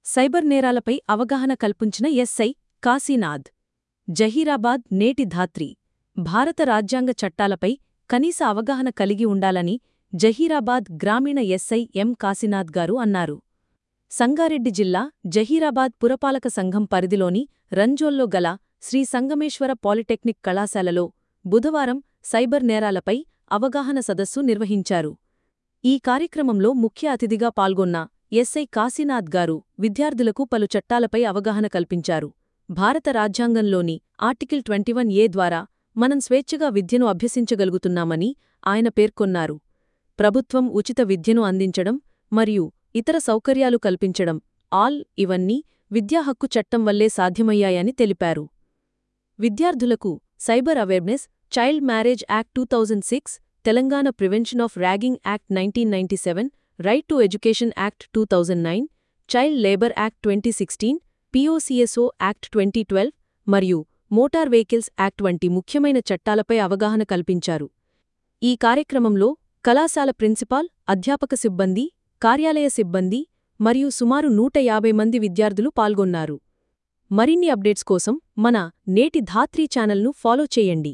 cyber నేరాలపై అవగాహన కల్పించిన SI Kashinath Zaheerabad నేటి ధాత్రి భారత రాజ్యాంగ చట్టాలపై కనీస అవగాహన కలిగి ఉండాలని జహీరాబాద్ గ్రామీణ ఎస్ఐ ఎం కాశీనాథ్ గారు అన్నారు సంగారెడ్డి జిల్లా జహీరాబాద్ పురపాలక సంఘం పరిధిలోని రంజోల్లో గల శ్రీ సంగమేశ్వర పాలిటెక్నిక్ కళాశాలలో బుధవారం సైబర్ నేరాలపై అవగాహన సదస్సు నిర్వహించారు ఈ కార్యక్రమంలో ముఖ్య అతిథిగా పాల్గొన్న ఎస్ఐ కాశీనాథ్ గారు విద్యార్థులకు పలు చట్టాలపై అవగాహన కల్పించారు భారత రాజ్యాంగంలోని ఆర్టికల్ ట్వంటీవన్ ఏ ద్వారా మనం స్వేచ్ఛగా విద్యను అభ్యసించగలుగుతున్నామని ఆయన పేర్కొన్నారు ప్రభుత్వం ఉచిత విద్యను అందించడం మరియు ఇతర సౌకర్యాలు కల్పించడం ఆల్ ఇవన్నీ విద్యా హక్కు చట్టం వల్లే సాధ్యమయ్యాయని తెలిపారు విద్యార్థులకు cyber awareness child marriage act two thousand six Telangana prevention of ragging act nineteen ninety seven right to education act two thousand nine child labour act twenty sixteen POCSO act twenty twelve మరియు motor vehicles act వంటి ముఖ్యమైన చట్టాలపై అవగాహన కల్పించారు ఈ కార్యక్రమంలో కళాశాల principal అధ్యాపక సిబ్బంది కార్యాలయ సిబ్బంది మరియు సుమారు నూట యాభై మంది విద్యార్థులు పాల్గొన్నారు మరిన్ని అప్డేట్స్ కోసం మన నేటి ధాత్రీ ఛానల్ను ఫాలో చేయండి